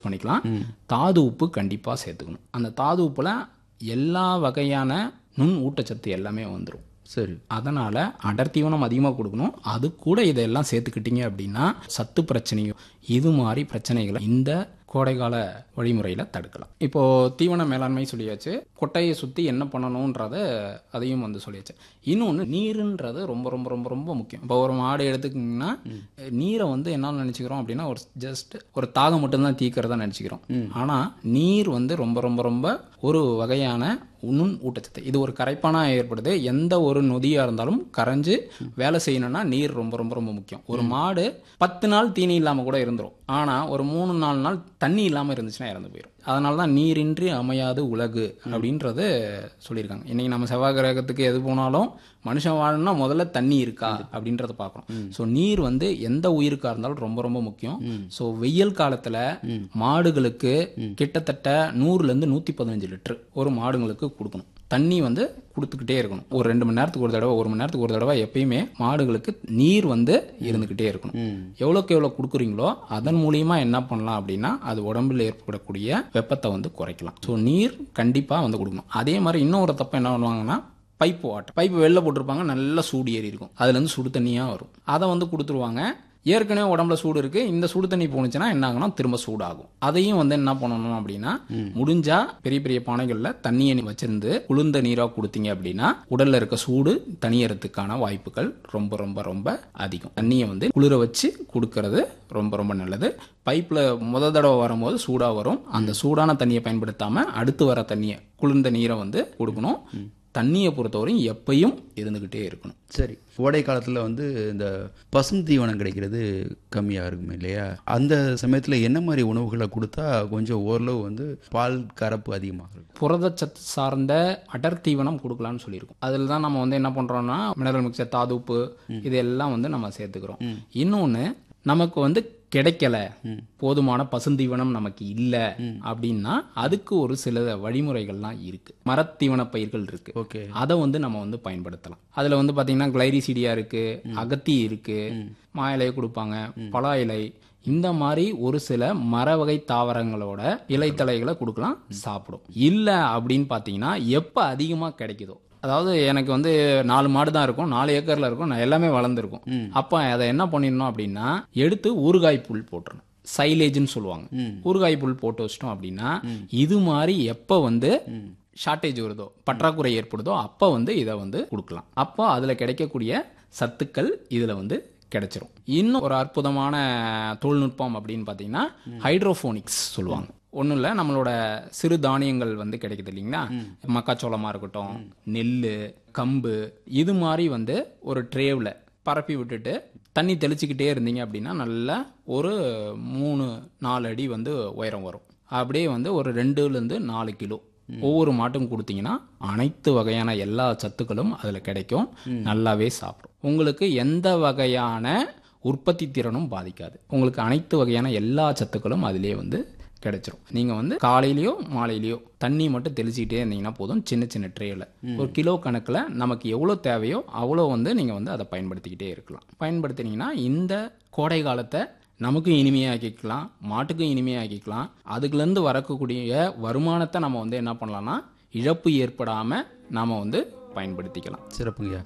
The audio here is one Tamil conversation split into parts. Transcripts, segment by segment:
பண்ணிக்கலாம் தாது உப்பு கண்டிப்பாக சேர்த்துக்கணும் அந்த தாது உப்பில் எல்லா வகையான நுண் ஊட்டச்சத்து எல்லாமே வந்துடும் சரி அதனால் அடர்த்தீவனம் அதிகமாக கொடுக்கணும் அது கூட இதெல்லாம் சேர்த்துக்கிட்டீங்க அப்படின்னா சத்து பிரச்சனையும் இது மாதிரி பிரச்சனைகளை இந்த கோடைகால வழிமுறையில் தடுக்கலாம் இப்போது தீவன மேலாண்மை சொல்லியாச்சு கொட்டையை சுற்றி என்ன பண்ணணுன்றத அதையும் வந்து சொல்லியாச்சு இன்னொன்று நீருன்றது ரொம்ப ரொம்ப ரொம்ப ரொம்ப முக்கியம் இப்போ ஒரு மாடு எடுத்துக்கிட்டிங்கன்னா நீரை வந்து என்ன நினச்சிக்கிறோம் அப்படின்னா ஒரு ஜஸ்ட் ஒரு தாகம் மட்டும்தான் தீக்கிறதா நினச்சிக்கிறோம் ஆனால் நீர் வந்து ரொம்ப ரொம்ப ரொம்ப ஒரு வகையான நுண் ஊட்டச்சத்து இது ஒரு கரைப்பானா ஏற்படுது எந்த ஒரு நொதியாக இருந்தாலும் கரைஞ்சு வேலை செய்யணும்னா நீர் ரொம்ப ரொம்ப ரொம்ப முக்கியம் ஒரு மாடு பத்து நாள் தீனி இல்லாமல் கூட இருந்துரும் ஆனால் ஒரு மூணு நாலு நாள் தண்ணி இல்லாமல் இருந்துச்சுன்னா இறந்து போயிடும் அதனால தான் நீரின்றி அமையாது உலகு அப்படின்றது சொல்லியிருக்காங்க இன்னைக்கு நம்ம செவ்வாய் கிரகத்துக்கு எது போனாலும் மனுஷன் வாழணும்னா முதல்ல தண்ணி இருக்கா அப்படின்றத பார்க்கணும் ஸோ நீர் வந்து எந்த உயிருக்கா இருந்தாலும் ரொம்ப ரொம்ப முக்கியம் ஸோ வெயில் காலத்துல மாடுகளுக்கு கிட்டத்தட்ட நூறுலேருந்து நூற்றி பதினஞ்சு லிட்டர் ஒரு மாடுங்களுக்கு கொடுக்கணும் தண்ணி வந்து கொடுத்துக்கிட்டே இருக்கணும் ஒரு ரெண்டு மணி நேரத்துக்கு ஒரு தடவை ஒரு மணி நேரத்துக்கு ஒரு தடவை எப்பயுமே மாடுகளுக்கு நீர் வந்து இருந்துக்கிட்டே இருக்கணும் எவ்வளோக்கு எவ்வளோ கொடுக்குறீங்களோ அதன் மூலியமா என்ன பண்ணலாம் அப்படின்னா அது உடம்புல ஏற்படக்கூடிய வெப்பத்தை வந்து குறைக்கலாம் ஸோ நீர் கண்டிப்பாக வந்து கொடுக்கணும் அதே மாதிரி இன்னொரு தப்பு என்ன பண்ணுவாங்கன்னா பைப்பு வாட்டர் பைப்பு வெளில போட்டிருப்பாங்க நல்லா சூடு ஏறி இருக்கும் அதுலேருந்து சுடு தண்ணியாக வரும் அதை வந்து கொடுத்துருவாங்க ஏற்கனவே உடம்புல சூடு இருக்கு இந்த சுடு தண்ணி போணுச்சுன்னா என்ன ஆகும்னா திரும்ப சூடாகும் அதையும் வந்து என்ன பண்ணணும் அப்படின்னா முடிஞ்சா பெரிய பெரிய பானைகள்ல தண்ணியை நீ வச்சிருந்து குளிர்ந்த நீரா கொடுத்தீங்க அப்படின்னா உடல்ல இருக்க சூடு தனியறதுக்கான வாய்ப்புகள் ரொம்ப ரொம்ப ரொம்ப அதிகம் தண்ணியை வந்து குளிர வச்சு கொடுக்கறது ரொம்ப ரொம்ப நல்லது பைப்ல முத தடவை வரும்போது சூடா வரும் அந்த சூடான தண்ணியை பயன்படுத்தாம அடுத்து வர தண்ணியை குளிர்ந்த நீரை வந்து கொடுக்கணும் தண்ணியை பொறுத்தவரையும் எப்பயும் இருந்துகிட்டே இருக்கணும் சரி கோடை காலத்தில் வந்து இந்த பசும் தீவனம் கிடைக்கிறது கம்மியாக இருக்கும் இல்லையா அந்த சமயத்தில் என்ன மாதிரி உணவுகளை கொடுத்தா கொஞ்சம் ஓரளவு வந்து பால் கறப்பு அதிகமாக இருக்கும் புரதச்சத்து சார்ந்த அடர் தீவனம் கொடுக்கலாம்னு சொல்லியிருக்கோம் அதில் தான் நம்ம வந்து என்ன பண்ணுறோம்னா மினரல் மிக்சர் தாதுப்பு இது எல்லாம் வந்து நம்ம சேர்த்துக்கிறோம் இன்னொன்று நமக்கு வந்து கிடைக்கல போதுமான பசுந்தீவனம் நமக்கு இல்லை அப்படின்னா அதுக்கு ஒரு சில வழிமுறைகள்லாம் இருக்கு மரத்தீவன பயிர்கள் இருக்கு ஓகே அதை வந்து நம்ம வந்து பயன்படுத்தலாம் அதுல வந்து பாத்தீங்கன்னா கிளைரிசீடியா இருக்கு அகத்தி இருக்கு மா இலையை கொடுப்பாங்க பலா இலை இந்த மாதிரி ஒரு சில மர வகை தாவரங்களோட இலைத்தலைகளை கொடுக்கலாம் சாப்பிடும் இல்ல அப்படின்னு பாத்தீங்கன்னா எப்ப அதிகமா கிடைக்குதோ அதாவது எனக்கு வந்து நாலு மாடு தான் இருக்கும் நாலு ஏக்கர்ல இருக்கும் நான் எல்லாமே வளர்ந்துருக்கும் அப்ப அதை என்ன பண்ணிடணும் அப்படின்னா எடுத்து ஊறுகாய் புல் போட்டுறணும் சைலேஜ்னு சொல்லுவாங்க ஊறுகாய் புல் போட்டு வச்சிட்டோம் அப்படின்னா இது மாதிரி எப்ப வந்து ஷார்ட்டேஜ் வருதோ பற்றாக்குறை ஏற்படுதோ அப்போ வந்து இதை வந்து கொடுக்கலாம் அப்போ அதில் கிடைக்கக்கூடிய சத்துக்கள் இதில் வந்து கிடைச்சிரும் இன்னும் ஒரு அற்புதமான தொழில்நுட்பம் அப்படின்னு பார்த்தீங்கன்னா ஹைட்ரோஃபோனிக்ஸ் சொல்லுவாங்க ஒன்றும் இல்லை நம்மளோட சிறு தானியங்கள் வந்து கிடைக்குது இல்லைங்களா மக்காச்சோளமாக இருக்கட்டும் நெல் கம்பு இது மாதிரி வந்து ஒரு ட்ரேவில் பரப்பி விட்டுட்டு தண்ணி தெளிச்சுக்கிட்டே இருந்தீங்க அப்படின்னா நல்லா ஒரு மூணு நாலு அடி வந்து உயரம் வரும் அப்படியே வந்து ஒரு ரெண்டுலேருந்து நாலு கிலோ ஒவ்வொரு மாட்டும் கொடுத்தீங்கன்னா அனைத்து வகையான எல்லா சத்துக்களும் அதில் கிடைக்கும் நல்லாவே சாப்பிடும் உங்களுக்கு எந்த வகையான உற்பத்தி திறனும் பாதிக்காது உங்களுக்கு அனைத்து வகையான எல்லா சத்துக்களும் அதிலே வந்து கிடைச்சிரும் நீங்கள் வந்து காலையிலயோ மாலையிலயோ தண்ணி மட்டும் தெளிச்சிக்கிட்டே இருந்தீங்கன்னா போதும் சின்ன சின்ன ட்ரேயில் ஒரு கிலோ கணக்கில் நமக்கு எவ்வளோ தேவையோ அவ்வளோ வந்து நீங்கள் வந்து அதை பயன்படுத்திக்கிட்டே இருக்கலாம் பயன்படுத்தினீங்கன்னா இந்த கோடை காலத்தை நமக்கும் இனிமையாக்கிக்கலாம் மாட்டுக்கும் இனிமையாக்கிக்கலாம் அதுக்குலேருந்து வரக்கூடிய வருமானத்தை நம்ம வந்து என்ன பண்ணலாம்னா இழப்பு ஏற்படாமல் நாம் வந்து பயன்படுத்திக்கலாம் சிறப்புங்கய்யா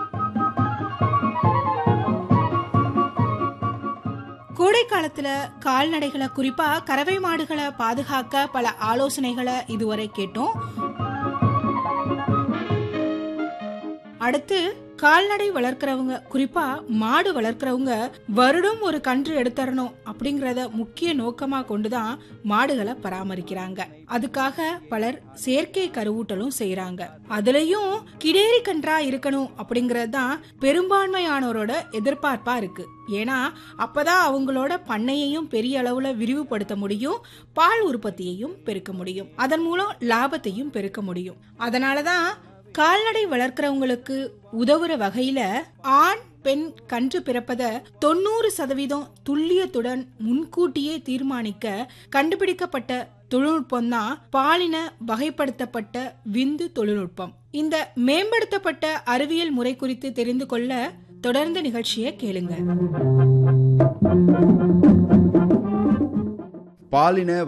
கோடை காலத்துல கால்நடைகளை குறிப்பா கறவை மாடுகளை பாதுகாக்க பல ஆலோசனைகளை இதுவரை கேட்டோம் அடுத்து கால்நடை வளர்க்கறவங்க குறிப்பா மாடு வளர்க்கறவங்க வருடம் ஒரு கன்று எடுத்தரணும் அப்படிங்கறத முக்கிய நோக்கமா கொண்டுதான் மாடுகளை பராமரிக்கிறாங்க அதுக்காக பலர் செயற்கை கருவூட்டலும் செய்யறாங்க அதுலயும் கிடேரி கன்றா இருக்கணும் அப்படிங்கறது தான் பெரும்பான்மையானோரோட எதிர்பார்ப்பா இருக்கு ஏன்னா அப்பதான் அவங்களோட பண்ணையையும் பெரிய அளவுல விரிவுபடுத்த முடியும் பால் உற்பத்தியையும் பெருக்க முடியும் அதன் மூலம் லாபத்தையும் பெருக்க முடியும் அதனாலதான் கால்நடை வளர்க்கறவங்களுக்கு உதவுற வகையில ஆண் பெண் கன்று பிறப்பத தொண்ணூறு சதவீதம் துல்லியத்துடன் முன்கூட்டியே தீர்மானிக்க கண்டுபிடிக்கப்பட்ட தொழில்நுட்பம் தான் பாலின வகைப்படுத்தப்பட்ட விந்து தொழில்நுட்பம் இந்த மேம்படுத்தப்பட்ட அறிவியல் முறை குறித்து தெரிந்து கொள்ள தொடர்ந்து நிகழ்ச்சியை கேளுங்க பாலின